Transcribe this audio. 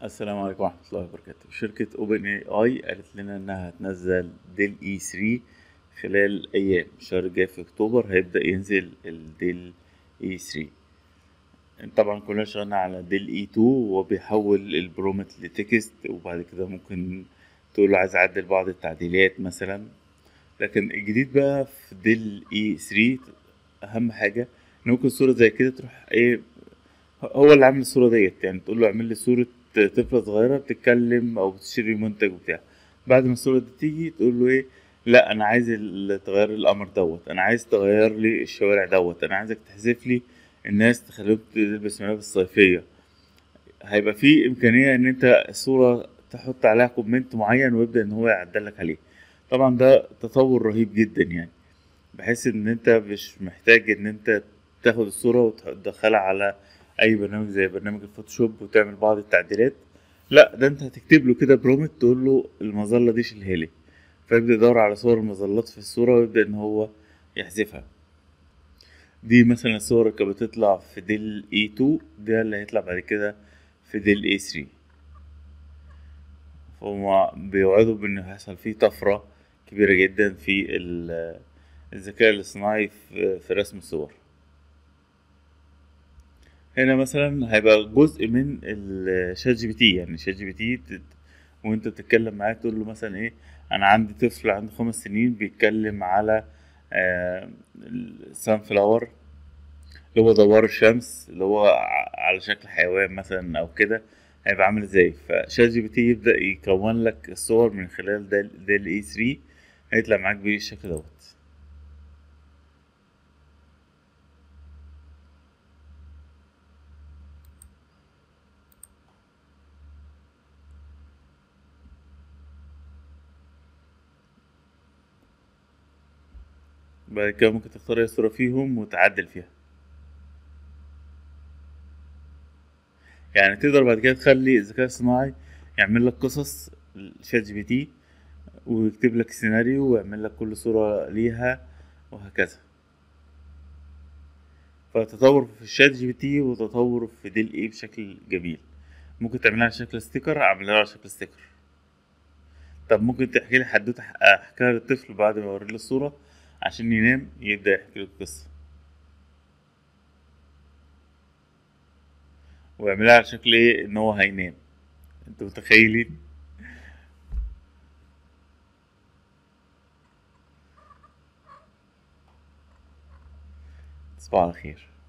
السلام عليكم ورحمة الله وبركاته شركة اوبن اي اي قالت لنا انها هتنزل ديل اي 3 خلال ايام الشهر الجاي في اكتوبر هيبدأ ينزل الديل اي 3 طبعا كلنا اشتغلنا على ديل اي 2 وهو بيحول البرومت لتكست وبعد كده ممكن تقول له عايز اعدل بعض التعديلات مثلا لكن الجديد بقى في ديل اي 3 اهم حاجة ان ممكن صورة زي كده تروح ايه هو اللي عامل الصورة ديت يعني تقول له اعمل لي صورة طفلة صغيرة بتتكلم أو بتشتري منتج وبتاع بعد ما الصورة دي تيجي تقول له إيه لا أنا عايز ال- تغير لي القمر دوت أنا عايز تغير لي الشوارع دوت أنا عايزك تحذف لي الناس تخليهم تلبس ملابس صيفية هيبقى في إمكانية إن أنت الصورة تحط عليها كومنت معين ويبدأ إن هو يعدلك عليه طبعا ده تطور رهيب جدا يعني بحيث إن أنت مش محتاج إن أنت تاخد الصورة وتدخلها على اي برنامج زي برنامج الفوتوشوب وتعمل بعض التعديلات لا ده انت هتكتب له كده برومت تقول له المظله دي شيلها لي فيبدا يدور على صور المظلات في الصوره ويبدا ان هو يحذفها دي مثلا الصور اللي كانت بتطلع في ديل اي 2 ده اللي هيطلع بعد كده في ديل اي 3 فهم بيوعدوا بان هيحصل فيه طفره كبيره جدا في ال- الذكاء الاصطناعي في في رسم الصور هنا مثلا هيبقى جزء من الشات جي بي تي يعني شات جي بي تي تت- وانت بتتكلم معاه تقول له مثلا ايه انا عندي طفل عنده خمس سنين بيتكلم على السان فلاور اللي هو دوار الشمس اللي هو ع- على شكل حيوان مثلا او كده هيبقى عامل ازاي فشات جي بي تي يبدأ يكون لك الصور من خلال ده ده الاي 3 هيطلع معاك بالشكل دوت بعد كده ممكن تختار اي صورة فيهم وتعدل فيها يعني تقدر بعد كده تخلي الذكاء الصناعي يعمل لك قصص شات جي بي تي ويكتب لك سيناريو ويعمل لك كل صورة ليها وهكذا فتطور في الشات جي بي تي وتطور في ديل اي بشكل جميل ممكن تعملها على شكل ستيكر اعملها على شكل ستيكر طب ممكن تحكي لي حدوته أح- احكيها للطفل بعد ما اوري له الصورة عشان ينام يبدأ يحكي له القصة ويعملها على شكل ايه ان هو هينام انتوا متخيلين تصبحوا على خير